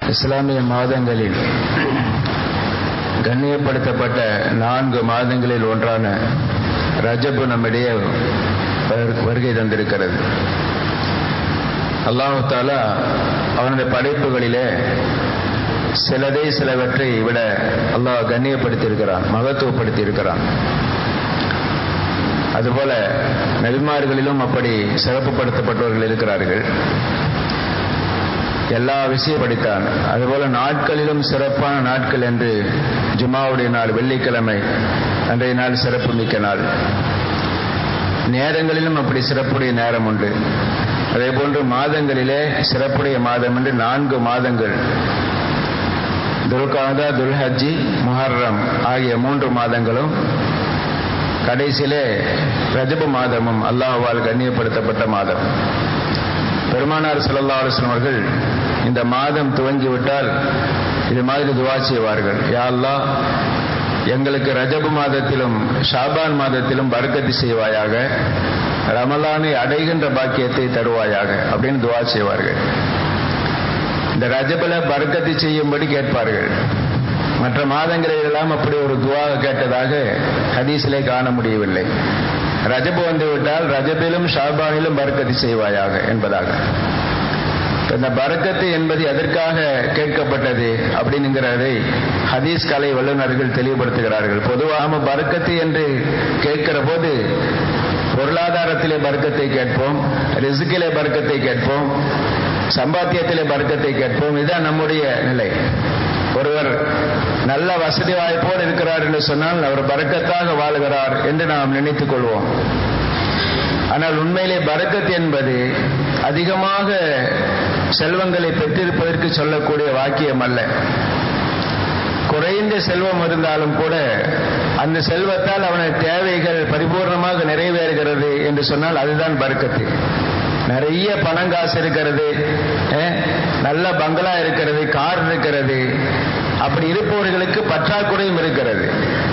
இஸ்லாமிய மாதங்களில் கண்ணியப்படுத்தப்பட்ட நான்கு மாதங்களில் ஒன்றான ரஜபு நம்மிடையே வருகை தந்திருக்கிறது அல்லாஹு தாலா அவனுடைய படைப்புகளிலே சிலதை சிலவற்றை விட அல்லாஹ் கண்ணியப்படுத்தியிருக்கிறான் மகத்துவப்படுத்தி இருக்கிறான் அதுபோல நபிமார்களிலும் அப்படி சிறப்புப்படுத்தப்பட்டவர்கள் இருக்கிறார்கள் எல்லா விஷயம் படித்தான் அதுபோல நாட்களிலும் சிறப்பான நாட்கள் என்று ஜுமாவுடைய நாள் வெள்ளிக்கிழமை அன்றைய நாள் சிறப்பு மிக்க நாள் நேரங்களிலும் அப்படி சிறப்புடைய நேரம் உண்டு அதே போன்று மாதங்களிலே சிறப்புடைய மாதம் என்று நான்கு மாதங்கள் துல்காதா துல்ஹஜ்ஜி முஹர்ரம் ஆகிய மூன்று மாதங்களும் கடைசியிலே ரஜபு மாதமும் அல்லாஹ்வால் கண்ணியப்படுத்தப்பட்ட மாதம் பெருமானார் சல்லா அலுவலம் அவர்கள் இந்த மாதம் துவங்கிவிட்டால் இது மாதிரி துவா செய்வார்கள் யா அல்லா எங்களுக்கு ரஜபு மாதத்திலும் ஷாபான் மாதத்திலும் பறக்கத்து செய்வாயாக ரமலானை அடைகின்ற பாக்கியத்தை தருவாயாக அப்படின்னு துவா செய்வார்கள் இந்த ரஜபில பறக்கத்து செய்யும்படி கேட்பார்கள் மற்ற மாதங்களிலெல்லாம் அப்படி ஒரு துவா கேட்டதாக ஹதீஸிலே காண முடியவில்லை ரஜபு வந்து விட்டால் ரஜபிலும் ஷாபானிலும் பறக்கத்து செய்வாயாக என்பதாக இந்த பறக்கத்து என்பது எதற்காக கேட்கப்பட்டது அப்படிங்கிறதை ஹதீஸ் கலை வல்லுநர்கள் தெளிவுபடுத்துகிறார்கள் பொதுவாக பறக்கத்து என்று கேட்கிற போது பொருளாதாரத்திலே பறக்கத்தை கேட்போம் ரிசுக்கிலே பறக்கத்தை கேட்போம் சம்பாத்தியத்திலே பறக்கத்தை கேட்போம் இதுதான் நம்முடைய நிலை ஒருவர் நல்ல வசதி வாய்ப்போடு இருக்கிறார் என்று சொன்னால் அவர் பறக்கத்தாக வாழ்கிறார் என்று நாம் நினைத்துக் கொள்வோம் ஆனால் உண்மையிலே பறக்கத் என்பது அதிகமாக செல்வங்களை பெற்றிருப்பதற்கு சொல்லக்கூடிய வாக்கியம் அல்ல குறைந்த செல்வம் இருந்தாலும் கூட அந்த செல்வத்தால் அவனது தேவைகள் பரிபூர்ணமாக நிறைவேறுகிறது என்று சொன்னால் அதுதான் பறக்கத்து நிறைய பணம் காசு இருக்கிறது நல்ல பங்களா இருக்கிறது கார் இருக்கிறது அப்படி இருப்பவர்களுக்கு பற்றாக்குறையும் இருக்கிறது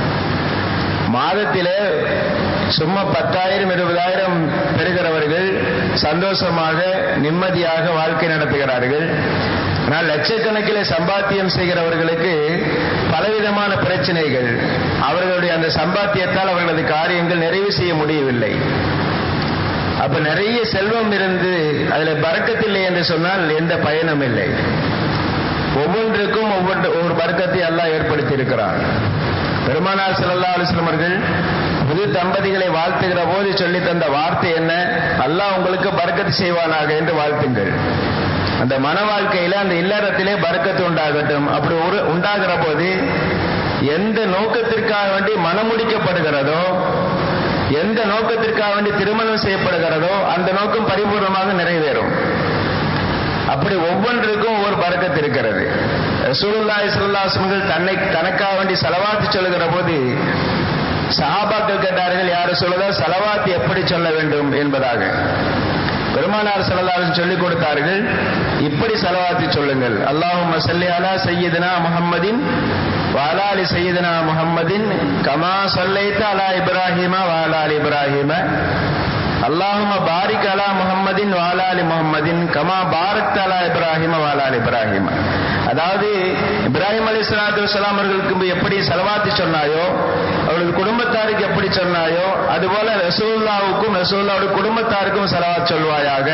மாதத்திலே சும்மா பத்தாயிரம் இருபதாயிரம் பெறுகிறவர்கள் சந்தோஷமாக நிம்மதியாக வாழ்க்கை நடத்துகிறார்கள் ஆனால் லட்சக்கணக்கில் சம்பாத்தியம் செய்கிறவர்களுக்கு பலவிதமான பிரச்சனைகள் அவர்களுடைய அந்த சம்பாத்தியத்தால் அவர்களது காரியங்கள் நிறைவு செய்ய முடியவில்லை அப்ப நிறைய செல்வம் இருந்து அதுல பறக்கத்தில்லை என்று சொன்னால் எந்த பயனும் இல்லை ஒவ்வொன்றுக்கும் ஒவ்வொன்று ஒவ்வொரு பறக்கத்தை எல்லாம் ஏற்படுத்தி இருக்கிறார் பெருமானார் செல்லல்லா அலுவலம் அவர்கள் புது தம்பதிகளை வாழ்த்துகிற போது சொல்லி தந்த வார்த்தை என்ன அல்லாஹ் உங்களுக்கு பறக்கத்து செய்வானாக என்று வாழ்த்துங்கள் அந்த மன வாழ்க்கையில அந்த இல்லறத்திலே பறக்கத்து உண்டாகட்டும் அப்படி ஒரு உண்டாகிற போது எந்த நோக்கத்திற்காக வேண்டி மனமுடிக்கப்படுகிறதோ எந்த நோக்கத்திற்காக வேண்டி திருமணம் செய்யப்படுகிறதோ அந்த நோக்கம் பரிபூர்ணமாக நிறைவேறும் அப்படி ஒவ்வொன்றுக்கும் ஒவ்வொரு பறக்கத்து இருக்கிறது ரசூலுல்லாஹி ஸல்லல்லாஹு தன்னை தனக்காக வேண்டி செலவாத்து சொல்லுகிற போது சஹாபாக்கள் கேட்டார்கள் யாரும் சொல்லுதா செலவாத்து எப்படி சொல்ல வேண்டும் என்பதாக பெருமானார் செல்லலாரும் சொல்லிக் கொடுத்தார்கள் இப்படி செலவாத்தி சொல்லுங்கள் அல்லாஹும் சல்லி அலா சையதுனா முஹம்மதின் வாலாலி சையதுனா முஹம்மதின் கமா சொல்லைத்த அலா இப்ராஹிமா வாலாலி இப்ராஹிம அல்லாஹும பாரிக் அலா முஹம்மதின் வாலாலி முஹம்மதின் கமா பாரத் அலா இப்ராஹிம வாலாலி இப்ராஹிம அதாவது இப்ராஹிம் அலி சலாத்து வலாம் அவர்களுக்கு எப்படி செலவாத்தி சொன்னாயோ அவரது குடும்பத்தாருக்கு எப்படி சொன்னாயோ அதுபோல ரசூல்லாவுக்கும் ரசூல்லாவுடைய குடும்பத்தாருக்கும் செலவாத் சொல்வாயாக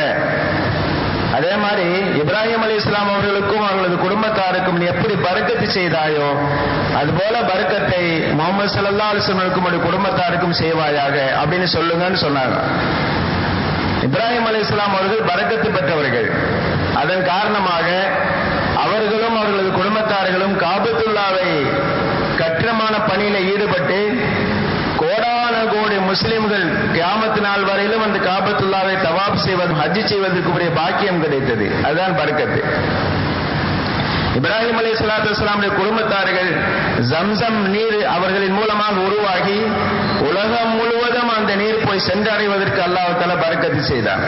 அதே மாதிரி இப்ராஹிம் அலி இஸ்லாம் அவர்களுக்கும் அவர்களது குடும்பத்தாருக்கும் நீ எப்படி பறக்கத்து செய்தாயோ அதுபோல பறக்கத்தை முகமது சல்லா அலிஸ்லமுக்கும் குடும்பத்தாருக்கும் செய்வாயாக அப்படின்னு சொல்லுங்கன்னு சொன்னாங்க இப்ராஹிம் அலி இஸ்லாம் அவர்கள் பறக்கத்து பெற்றவர்கள் அதன் காரணமாக அவர்களும் அவர்களது குடும்பத்தார்களும் காபத்துல்லாவை கற்றமான பணியில ஈடுபட்டு கோடான கோடி முஸ்லிம்கள் கியாமத்து நாள் வரையிலும் அந்த காபத்துல்லாவை தவாப் செய்வது ஹஜ்ஜி செய்வதற்கு பாக்கியம் கிடைத்தது அதுதான் பறக்கத்து இப்ராஹிம் அலி சலாத்து வலாமுடைய குடும்பத்தார்கள் ஜம்சம் நீர் அவர்களின் மூலமாக உருவாகி உலகம் முழுவதும் அந்த நீர் போய் சென்றடைவதற்கு அல்லாஹால பறக்கத்து செய்தார்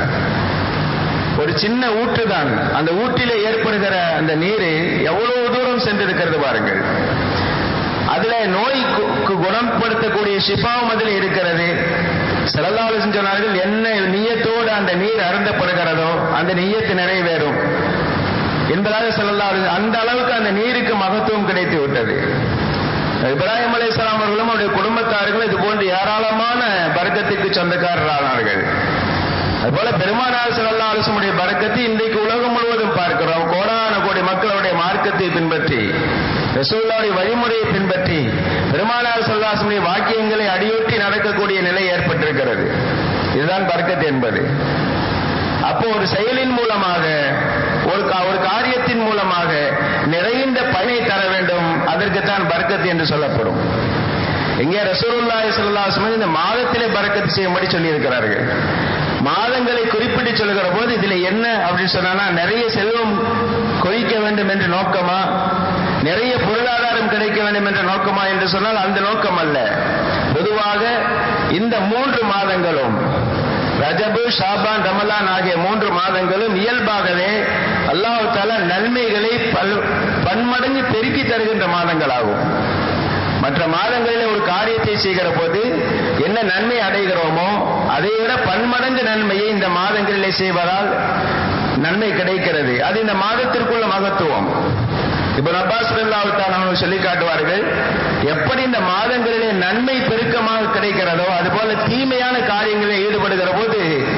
ஒரு சின்ன ஊற்று தான் அந்த ஊற்றிலே ஏற்படுகிற அந்த நீர் எவ்வளவு தூரம் சென்றிருக்கிறது பாருங்கள் அதுல நோய்க்கு குணப்படுத்தக்கூடிய சிபாவும் அதில் இருக்கிறது செலதாலும் சொன்னார்கள் என்ன நீயத்தோடு அந்த நீர் அருந்தப்படுகிறதோ அந்த நீயத்து நிறைவேறும் என்பதாக சொல்லலாம் அந்த அளவுக்கு அந்த நீருக்கு மகத்துவம் கிடைத்து விட்டது இப்ராஹிம் அலைஹிஸ்ஸலாம் அவர்களும் அவருடைய குடும்பத்தார்களும் இது போன்று ஏராளமான பரக்கத்துக்கு சொந்தக்காரரானார்கள் அதுபோல பெருமானார் சல்லா அலுவலமுடைய பறக்கத்து இன்றைக்கு உலகம் முழுவதும் பார்க்கிறோம் கோடான கோடி மக்களுடைய மார்க்கத்தை பின்பற்றி ரசூல்லாவுடைய வழிமுறையை பின்பற்றி பெருமானார் சொல்லாசமுடைய வாக்கியங்களை அடியொட்டி நடக்கக்கூடிய நிலை ஏற்பட்டிருக்கிறது இதுதான் பறக்கத்து என்பது அப்போ ஒரு செயலின் மூலமாக ஒரு ஒரு காரியத்தின் மூலமாக நிறைந்த பயனை தர வேண்டும் அதற்குத்தான் பறக்கத்து என்று சொல்லப்படும் இங்கே ரசூலுல்லாஹி ஸல்லல்லாஹு அலைஹி வஸல்லம் இந்த மாதத்திலே பறக்கத்து செய்யும்படி சொல்லி இருக்கிறார்கள் மாதங்களை குறிப்பிட்டு சொல்லுகிற போது இதுல என்ன அப்படின்னு சொன்னா நிறைய செல்வம் கொழிக்க வேண்டும் என்ற நோக்கமா நிறைய பொருளாதாரம் கிடைக்க வேண்டும் என்ற நோக்கமா என்று சொன்னால் அந்த நோக்கம் அல்ல பொதுவாக இந்த மூன்று மாதங்களும் ரஜபு ஷாபான் ரமலான் ஆகிய மூன்று மாதங்களும் இயல்பாகவே அல்லாஹு தாலா நன்மைகளை பல் பன்மடங்கு பெருக்கி தருகின்ற மாதங்களாகும் மற்ற மாதங்களில் ஒரு காரியத்தை செய்கிற போது என்ன நன்மை அடைகிறோமோ அதை விட பன்மடங்கு நன்மையை இந்த மாதங்களிலே செய்வதால் நன்மை கிடைக்கிறது அது இந்த மாதத்திற்குள்ள மகத்துவம் இப்ப அப்பாஸ் அவங்க சொல்லி காட்டுவார்கள் எப்படி இந்த மாதங்களிலே நன்மை பெருக்கமாக கிடைக்கிறதோ அதுபோல தீமையான காரியங்களில் ஈடுபடுகிற போது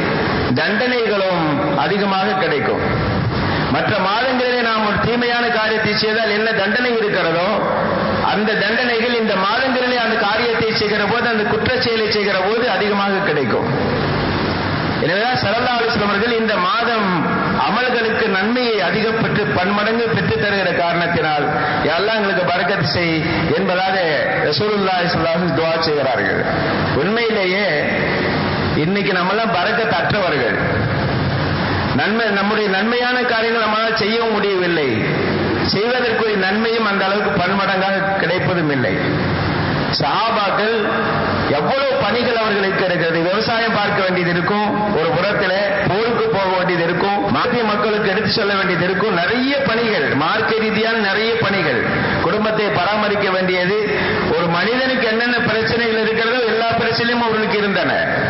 தண்டனைகளும் அதிகமாக கிடைக்கும் மற்ற மாதங்களிலே நாம் ஒரு தீமையான காரியத்தை செய்தால் என்ன தண்டனை இருக்கிறதோ அந்த தண்டனைகள் இந்த மாதங்களிலே அந்த காரியத்தை செய்கிற போது அந்த குற்றச் செயலை செய்கிற போது அதிகமாக கிடைக்கும் எனவேதான் சரல்லா அலுவலம் அவர்கள் இந்த மாதம் அமல்களுக்கு நன்மையை அதிகம் பெற்று பன்மடங்கு பெற்று தருகிற காரணத்தினால் எல்லாம் எங்களுக்கு பறக்கத்து செய் என்பதாக ரசூலுல்லா இஸ்லாம் துவா செய்கிறார்கள் உண்மையிலேயே இன்னைக்கு நம்மெல்லாம் பறக்கத்து அற்றவர்கள் நன்மை நம்முடைய நன்மையான காரியங்கள் நம்மளால் செய்யவும் முடியவில்லை செய்வதற்குரிய நன்மையும் அந்த அளவுக்கு பன்மடங்காக கிடைப்பதும் இல்லை சஹாபாக்கள் எவ்வளவு பணிகள் அவர்களுக்கு இருக்கிறது விவசாயம் பார்க்க வேண்டியது இருக்கும் ஒரு புறத்தில் போருக்கு போக வேண்டியது இருக்கும் மாத்திய மக்களுக்கு எடுத்து சொல்ல வேண்டியது இருக்கும் நிறைய பணிகள் மார்க்க ரீதியான நிறைய பணிகள் குடும்பத்தை பராமரிக்க வேண்டியது ஒரு மனிதனுக்கு என்னென்ன பிரச்சனைகள் இருக்கிறதோ எல்லா பிரச்சனையும் அவர்களுக்கு இருந்தன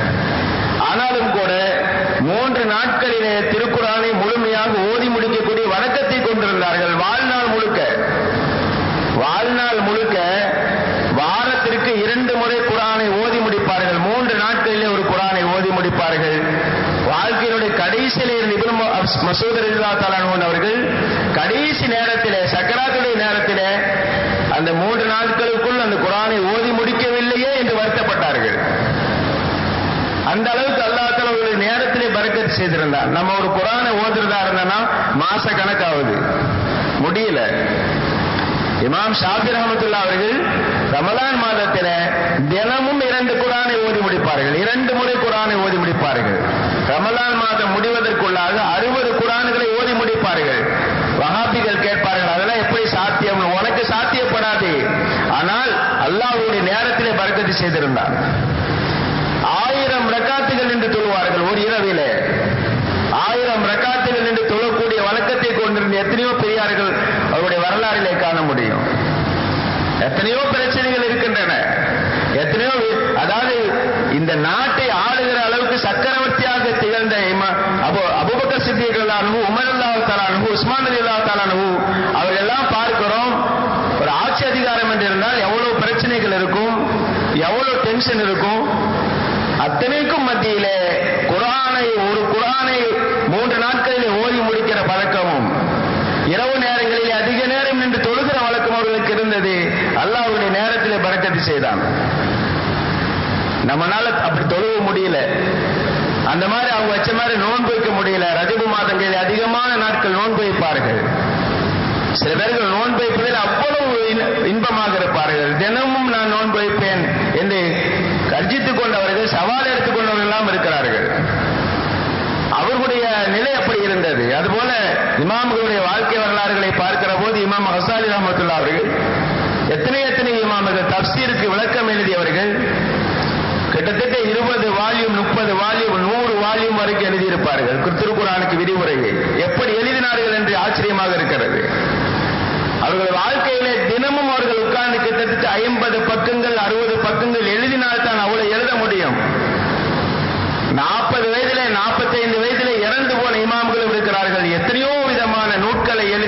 ஆனாலும் கூட மூன்று நாட்களிலே திருக்குறானை முழுமையாக ஓதி முடிக்கக்கூடிய வணக்கத்தை கொண்டிருந்தார்கள் வாழ்நாள் முழுக்க வாழ்நாள் முழுக்க வாரத்திற்கு இரண்டு முறை குரானை ஓதி முடிப்பார்கள் மூன்று நாட்களிலே ஒரு குரானை ஓதி முடிப்பார்கள் வாழ்க்கையினுடைய கடைசியில இருந்து இப்னு மசூத் அல்லா தலான் அவர்கள் கடைசி நேரத்திலே சக்கராத்துடைய நேரத்திலே அந்த மூன்று நாட்களுக்குள் அந்த குரானை ஓதி முடிக்கவில்லையே என்று வருத்தப்பட்டார்கள் அந்த அளவுக்கு அல்லாத்தால அவர்களுடைய நேரத்திலே பறக்கத்து செய்திருந்தார் நம்ம ஒரு குரானை ஓதுறதா இருந்தோம்னா மாச கணக்காகுது முடியல இமாம் ஷாபி ரஹமத்துல்லா அவர்கள் ரமலான் மாதத்தில தினமும் இரண்டு குரானை ஓதி முடிப்பார்கள் இரண்டு முறை குரானை ஓதி முடிப்பார்கள் ரமலான் மாதம் முடிவதற்குள்ளாக அறுபது குரான்களை ஓதி முடிப்பார்கள் வகாபிகள் கேட்பார்கள் அதெல்லாம் எப்படி சாத்தியம் உனக்கு சாத்தியப்படாது ஆனால் அல்லாஹ்வுடைய நேரத்திலே பறக்கத்து செய்திருந்தான் ஆயிரம் ரக்காத்துகள் என்று தொழுவார்கள் ஒரு இரவிலே ஆயிரம் ரக்காத்துகள் என்று தொழக்கூடிய வழக்கத்தை கொண்டிருந்த எத்தனையோ பெரியார்கள் அவருடைய வரலாறிலே காண முடியும் எத்தனையோ பிரச்சனைகள் இருக்கின்றன எத்தனையோ அதாவது இந்த நாட்டை ஆளுகிற அளவுக்கு சக்கரவர்த்தியாக திகழ்ந்த அபு அபுபக்கர் சித்திகள் அனுபு உமர் அல்லா தாலானு உஸ்மான் அலி அல்லா தாலானு அவர்கள் எல்லாம் பார்க்கிறோம் ஒரு ஆட்சி அதிகாரம் என்று இருந்தால் எவ்வளவு பிரச்சனைகள் இருக்கும் எவ்வளவு டென்ஷன் இருக்கும் அத்தனைக்கும் மத்தியிலே குரானை ஒரு குரானை மூன்று நாட்களிலே ஓதி முடிக்கிற பழக்கமும் இரவு நேரங்களிலே அதிக நேரம் நின்று தொழுகிற வழக்கம் அவர்களுக்கு இருந்தது அல்லாவுடைய நேரத்திலே பறக்கத்து செய்தான் நம்மளால அப்படி தொழுவ முடியல அந்த மாதிரி அவங்க வச்ச மாதிரி நோன்பு வைக்க முடியல ரஜபு மாதங்களில் அதிகமான நாட்கள் நோன்பு வைப்பார்கள் சில பேர்கள் நோன்பு வைப்பதில் அவ்வளவு இன்பமாக இருப்பார்கள் தினமும் நான் நோன்பு வைப்பேன் என்று கர்ஜித்துக் கொண்டவர்கள் சவால் எடுத்துக்கொண்டவர்கள் எல்லாம் இருக்கிறார்கள் அவர்களுடைய நிலை அப்படி இருந்தது அதுபோல இமாம்களுடைய வாழ்க்கை வரலாறுகளை பார்க்கிற போது இமாம் ஹசாலி ரஹமத்துல்லா அவர்கள் எத்தனை எத்தனை இமாம்கள் தப்சீருக்கு விளக்கம் எழுதியவர்கள் கிட்டத்தட்ட இருபது வால்யூம் முப்பது வால்யூம் நூறு வால்யூம் வரைக்கும் எழுதியிருப்பார்கள் திருக்குறானுக்கு விதிமுறையை எப்படி எழுதினார்கள் என்று ஆச்சரியமாக இருக்கிறது அவர்கள் வாழ்க்கையிலே தினமும் அவர்கள் உட்கார்ந்து கிட்டத்தட்ட ஐம்பது பக்கங்கள் அறுபது பக்கங்கள் எழுதினால் தான் அவ்வளவு எழுத முடியும் நாற்பது வயதிலே நாற்பத்தைந்து வயதிலே இறந்து போன இமாம்களும் இருக்கிறார்கள் எத்தனையோ விதமான நூட்களை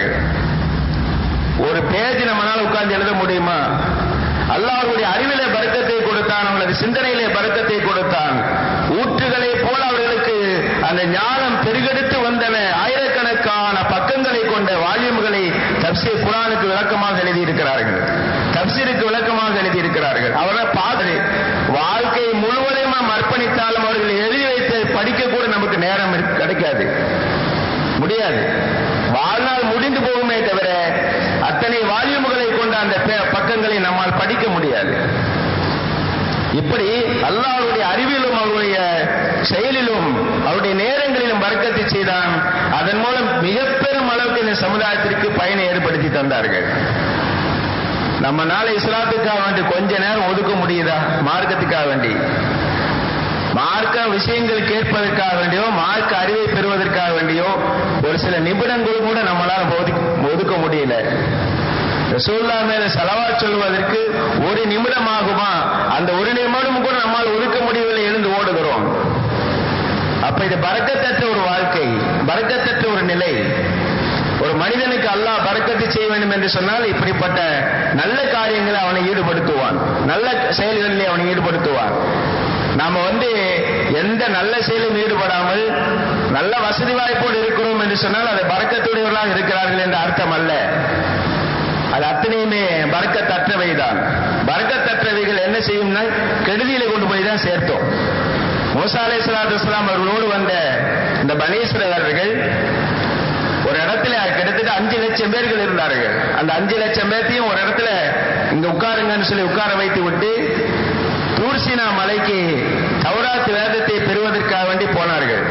செய்கிறார்கள் ஒரு பேஜ் நம்மளால உட்கார்ந்து எழுத முடியுமா அல்லாஹ்வுடைய அறிவிலே பறக்கத்தை கொடுத்தான் அவங்களது சிந்தனையிலே பறக்கத்தை கொடுத்தான் ஊற்றுகளை போல அவர்களுக்கு அந்த ஞானம் பெருகெடுத்து வந்தன ஆயிரக்கணக்கான பக்கங்களை கொண்ட வால்யூம்களை தப்சீர் குரானுக்கு விளக்கமாக எழுதியிருக்கிறார்கள் தப்சீருக்கு விளக்கமாக எழுதியிருக்கிறார்கள் அவரை பார்த்து வாழ்க்கை முழுவதையும் நாம் அர்ப்பணித்தாலும் அவர்கள் எழுதி வைத்து படிக்க கூட நமக்கு நேரம் இருக்க- கிடைக்காது முடியாது வாழ்நாள் முடிந்து போகுமே தவிர அத்தனை வால்யூம்களை கொண்ட அந்த பே- பக்கங்களை நம்மால் படிக்க முடியாது இப்படி அல்லாஹ்வுடைய அறிவிலும் அவருடைய செயலிலும் அவருடைய நேரங்களிலும் வர்க்கத்தை செய்தான் அதன் மூலம் மிக பெரும் அளவுக்கு இந்த சமுதாயத்திற்கு பயனை ஏற்படுத்தி தந்தார்கள் நம்ம நாளை இஸ்லாத்துக்காக வேண்டி கொஞ்ச நேரம் ஒதுக்க முடியுதா மார்க்கத்துக்காக வேண்டி மார்க்க விஷயங்கள் கேட்பதற்காக வேண்டியோ மார்க்க அறிவை பெறுவதற்காக வேண்டியோ ஒரு சில நிமிடங்கள் கூட நம்மளால ஒதுக்க- ஒதுக்க முடியல ரசூல்லா மேல செலவா சொல்வதற்கு ஒரு நிமிடம் ஆகுமா அந்த ஒரு நிமிடம் கூட நம்மால் ஒதுக்க முடியவில்லை எழுந்து ஓடுகிறோம் அப்ப இது பறக்கத்தற்ற ஒரு வாழ்க்கை பறக்கத்தற்ற ஒரு நிலை ஒரு மனிதனுக்கு அல்லாஹ் பறக்கத்து செய்ய வேண்டும் என்று சொன்னால் இப்படிப்பட்ட நல்ல காரியங்களை அவனை ஈடுபடுத்துவான் நல்ல செயல்களிலே அவனை ஈடுபடுத்துவான் நாம வந்து எந்த நல்ல செயலும் ஈடுபடாமல் நல்ல வசதி வாய்ப்போடு இருக்கிறோம் என்று சொன்னால் அது பறக்கத்துடையவர்களாக இருக்கிறார்கள் என்ற அர்த்தம் அல்ல அது அத்தனையுமே பறக்கத்தற்றவை தான் பறக்கத்தற்றவைகள் என்ன செய்யும்னா கெடுதியில கொண்டு போய் தான் சேர்த்தோம் மூசா அலை சலாத்து அவர்களோடு வந்த இந்த பனீஸ்வரர்கள் ஒரு இடத்துல கிட்டத்தட்ட அஞ்சு லட்சம் பேர்கள் இருந்தார்கள் அந்த அஞ்சு லட்சம் பேர்த்தையும் ஒரு இடத்துல இங்க உட்காருங்கன்னு சொல்லி உட்கார வைத்து விட்டு தூர்சினா மலைக்கு தௌராத் வேதத்தை பெறுவதற்காக வேண்டி போனார்கள்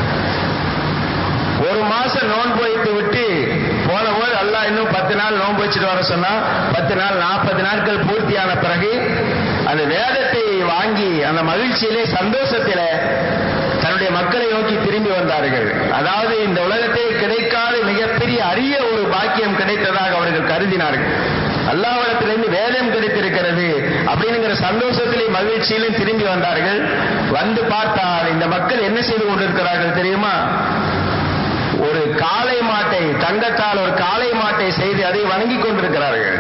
ஒரு மாசம் நோன்பு வைத்து விட்டு போன போது அல்லாஹ் இன்னும் பத்து நாள் நோன்பு வச்சுட்டு வர சொன்னா பத்து நாள் நாற்பது நாட்கள் பூர்த்தியான பிறகு அந்த வேதத்தை வாங்கி அந்த மகிழ்ச்சியிலே சந்தோஷத்திலே தன்னுடைய மக்களை நோக்கி திரும்பி வந்தார்கள் அதாவது இந்த உலகத்தில் கிடைக்காத மிகப்பெரிய அரிய ஒரு பாக்கியம் கிடைத்ததாக அவர்கள் கருதினார்கள் அல்லாஹ்விடத்திலிருந்து வேதம் கிடைத்திருக்கிறது அப்படிங்கிற சந்தோஷத்திலே மகிழ்ச்சியிலும் திரும்பி வந்தார்கள் வந்து பார்த்தால் இந்த மக்கள் என்ன செய்து கொண்டிருக்கிறார்கள் தெரியுமா ஒரு காளை மாட்டை தங்கத்தால் ஒரு காளை மாட்டை செய்து அதை வணங்கி கொண்டிருக்கிறார்கள்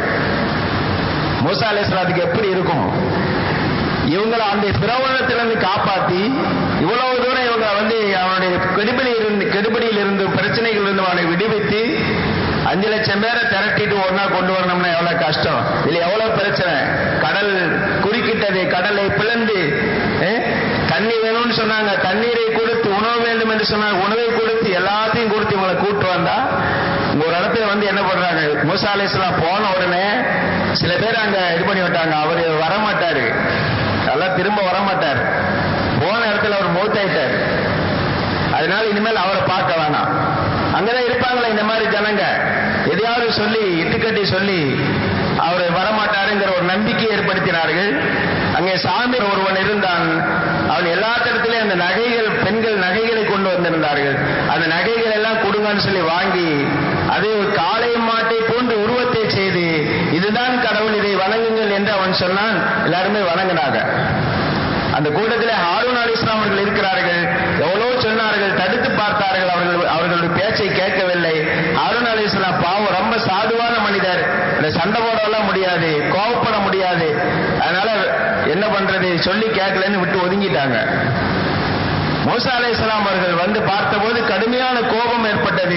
மூசா அலைஹிஸ்ஸலாத்துக்கு எப்படி இருக்கும் இவங்களை அந்த பிரபலத்திலிருந்து காப்பாத்தி இவ்வளவு தூரம் இவங்க வந்து அவனுடைய கெடுபடியில் இருந்து கெடுபடியில் இருந்து பிரச்சனைகள் இருந்து அவனை விடுவித்து அஞ்சு லட்சம் பேரை திரட்டிட்டு ஒன்னா கொண்டு வரணும்னா எவ்வளவு கஷ்டம் இதுல எவ்வளவு பிரச்சனை கடல் குறுக்கிட்டது கடலை பிளந்து அஹ், தண்ணி வேணும்னு சொன்னாங்க தண்ணீரை கொடுத்து உணவு வேண்டும் என்று சொன்னாங்க உணவை கொடுத்து எல்லாத்தையும் கொடுத்து இவங்களை கூட்டு வந்தா இங்க ஒரு இடத்துல வந்து என்ன பண்றாங்க மூசா அலைஹிஸ்ஸலாம் போன உடனே சில பேர் அங்க இது பண்ணி விட்டாங்க அவர் வரமாட்டாரு எல்லாம் திரும்ப வரமாட்டார் போன இடத்துல அவர் மௌத்தாயிட்டார் அதனால இனிமேல் அவரை பார்க்க வேணாம் அங்கதான் இருப்பாங்களா இந்த மாதிரி ஜனங்க எதையாவது சொல்லி இட்டுக்கட்டி சொல்லி அவர் வரமாட்டாருங்கிற ஒரு நம்பிக்கை ஏற்படுத்தினார்கள் அங்கே சாமி ஒருவன் இருந்தான் அவன் எல்லா இடத்துலயும் அந்த நகைகள் பெண்கள் நகைகளை கொண்டு வந்திருந்தார்கள் அந்த நகைகள் எல்லாம் கொடுங்கன்னு சொல்லி வாங்கி அது ஒரு காளை மாட்டை போன்று உருவத்தை செய்து இதுதான் கடவுள் இதை வணங்குங்கள் என்று அவன் சொன்னான் எல்லாருமே வணங்கினாங்க அந்த கூட்டத்திலே ஹாரூன் அலி இஸ்லாம் அவர்கள் இருக்கிறார்கள் எவ்வளவு சொன்னார்கள் தடுத்து பார்த்தார்கள் அவர்கள் அவர்களுடைய பேச்சை கேட்கவில்லை ஹாரூன் அலி இஸ்லாம் பாவம் ரொம்ப சாதுவான மனிதர் இந்த சண்டை போடலாம் முடியாது கோவப்பட முடியாது அதனால என்ன பண்றது சொல்லி கேட்கலன்னு விட்டு ஒதுங்கிட்டாங்க மூசா அலை இஸ்லாம் அவர்கள் வந்து பார்த்தபோது கடுமையான கோபம் ஏற்பட்டது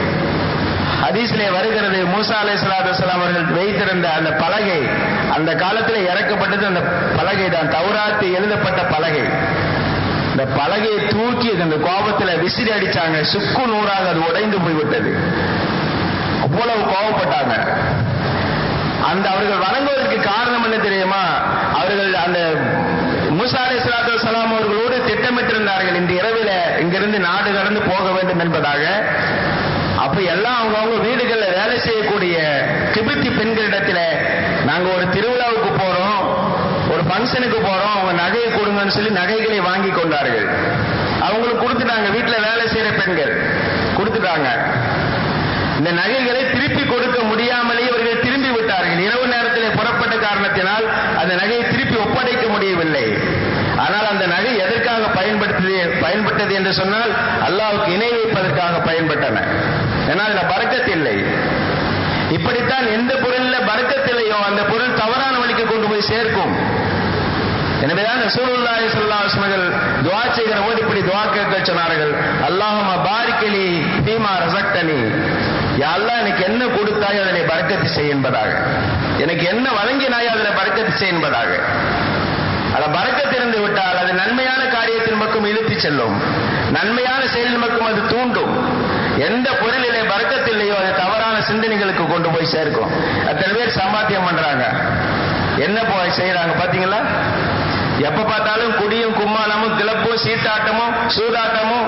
ஹதீஸ்லே வருகிறது மூசா அலை சலாத்துலாம் அவர்கள் வைத்திருந்த அந்த பலகை அந்த காலத்தில் இறக்கப்பட்டது அந்த பலகை தான் தௌராத்து எழுதப்பட்ட பலகை இந்த பலகையை தூக்கி அந்த கோபத்துல விசிறி அடிச்சாங்க சுக்கு நூறாக அது உடைந்து போய்விட்டது அவ்வளவு கோபப்பட்டாங்க அந்த அவர்கள் வணங்குவதற்கு காரணம் என்ன தெரியுமா அவர்கள் அந்த மூசா அலை சலாத்து வலாம் அவர்களோடு திட்டமிட்டிருந்தார்கள் இந்த இரவில இங்கிருந்து நாடு கடந்து போக வேண்டும் என்பதாக அப்ப எல்லாம் அவங்க அவங்க வீடுகள்ல வேலை செய்யக்கூடிய கிபித்தி பெண்களிடத்துல நாங்க ஒரு திருவிழாவுக்கு போறோம் ஒரு ஃபங்க்ஷனுக்கு போறோம் அவங்க நகையை கொடுங்கன்னு சொல்லி நகைகளை வாங்கி கொண்டார்கள் அவங்களுக்கு கொடுத்துட்டாங்க வீட்டுல வேலை செய்யற பெண்கள் கொடுத்துட்டாங்க இந்த நகைகளை திருப்பி கொடுக்க முடியாமலே இவர்கள் திரும்பி விட்டார்கள் இரவு நேரத்தில் புறப்பட்ட காரணத்தினால் அந்த நகையை திருப்பி ஒப்படைக்க முடியவில்லை ஆனால் அந்த நகை எதற்காக பயன்படுத்தது பயன்பட்டது என்று சொன்னால் அல்லாவுக்கு இணை வைப்பதற்காக பயன்பட்டன ஏன்னா அதுல பறக்கத்து இல்லை இப்படித்தான் எந்த பொருள்ல பறக்கத்தில்லையோ அந்த பொருள் தவறான வழிக்கு கொண்டு போய் சேர்க்கும் எனவேதான் ரசூலுல்லாஹி ஸல்லல்லாஹு அலைஹி வஸல்லம் துஆ செய்கிற போது இப்படி துஆ கேட்க சொன்னார்கள் அல்லாஹும்ம பாரிக்கலி ஃபீமா ரஸக்தனி யா அல்லாஹ் எனக்கு என்ன கொடுத்தாயோ அதிலே பரக்கத்து செய் என்பதாக எனக்கு என்ன வழங்கினாயோ அதில் பரக்கத்து செய் என்பதாக அத பறக்கத்து இருந்து விட்டால் அது நன்மையான காரியத்தின் பக்கம் இழுத்து செல்லும் நன்மையான செயலின் பக்கம் அது தூண்டும் எந்த பொருளிலே பறக்கத்து இல்லையோ அது தவறான சிந்தனைகளுக்கு கொண்டு போய் சேர்க்கும் அத்தனை பேர் சம்பாத்தியம் பண்றாங்க என்ன போய் செய்யறாங்க பாத்தீங்களா எப்ப பார்த்தாலும் குடியும் கும்மாளமும் கிளப்பும் சீட்டாட்டமும் சூதாட்டமும்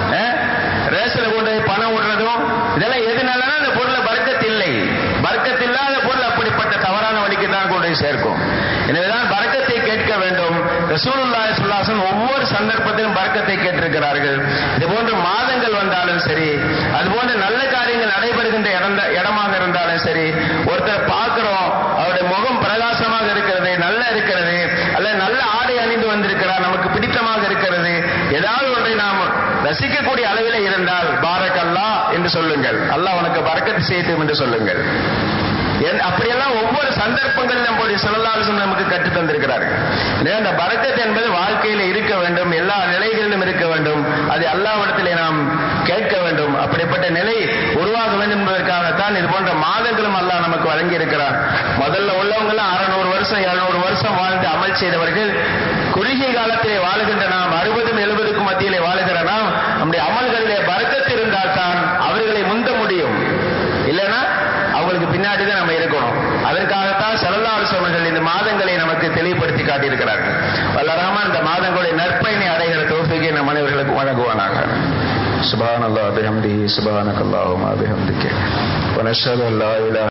ரேஸ்ல கொண்டு போய் பணம் விடுறதும் இதெல்லாம் எதுனாலனா அந்த பொருளை பறக்கத்து இல்லை பறக்கத்து இல்லாத பொருள் அப்படிப்பட்ட தவறான வழிக்கு தான் கொண்டு போய் சேர்க்கும் எனவேதான் பறக்கத்தை கேட்க வேண்டும் ரசூலுல்லாஹி ஸல்லல்லாஹு ஒவ்வொரு சந்தர்ப்பத்திலும் பறக்கத்தை கேட்டிருக்கிறார்கள் இது போன்ற மாதங்கள் வந்தாலும் சரி அது போன்ற நல்ல காரியங்கள் நடைபெறுகின்ற இடமாக இருந்தாலும் சரி ஒருத்தர் பார்க்கிறோம் அவருடைய முகம் பிரகாசமாக இருக்கிறது நல்ல இருக்கிறது அல்ல நல்ல ஆடை அணிந்து வந்திருக்கிறார் நமக்கு பிடித்தமாக இருக்கிறது ஏதாவது ஒன்றை நாம் ரசிக்கக்கூடிய அளவில் இருந்தால் பாரக் அல்லா என்று சொல்லுங்கள் அல்லாஹ் உனக்கு பறக்கத்து செய்யட்டும் என்று சொல்லுங்கள் அப்படியெல்லாம் ஒவ்வொரு சந்தர்ப்பங்களிலும் நம்முடைய சொல்லலாலும் நமக்கு கற்று தந்திருக்கிறார்கள் அந்த பறக்கத்து என்பது வாழ்க்கையில் இருக்க வேண்டும் எல்லா நிலைகளிலும் இருக்க வேண்டும் அது அல்லாவிடத்திலே நாம் கேட்க வேண்டும் அப்படிப்பட்ட நிலை உருவாக வேண்டும் என்பதற்காகத்தான் இது போன்ற மாதங்களும் அல்லாஹ் நமக்கு வழங்கி இருக்கிறார் முதல்ல உள்ளவங்க எல்லாம் அறுநூறு வருஷம் எழுநூறு வருஷம் வாழ்ந்து அமல் செய்தவர்கள் குறுகிய காலத்திலே வாழுகின்ற நாம் அறுபதும் எழுபதுக்கும் மத்தியிலே வாழுகிற நாம் நம்முடைய அமல்களிலே பறக்கத்து இருந்தால் தான் அவர்களை முந்த முடியும் இல்லைன்னா அவங்களுக்கு பின்னாடி தான் நம்ம இருக்கணும் அதற்காகத்தான் செல்லல்லாறு சோழர்கள் இந்த மாதங்களை நமக்கு தெளிவுபடுத்தி காட்டியிருக்கிறார்கள் வல்லராம இந்த மாதங்களுடைய நற்பயனை அடைகிற தோஃபிகை நம் அனைவர்களுக்கு வழங்குவானாக சுபான் அல்லா அபிஹம்தி சுபானக் அல்லாஹும் அபிஹம்திக்கு ونشهد ان لا اله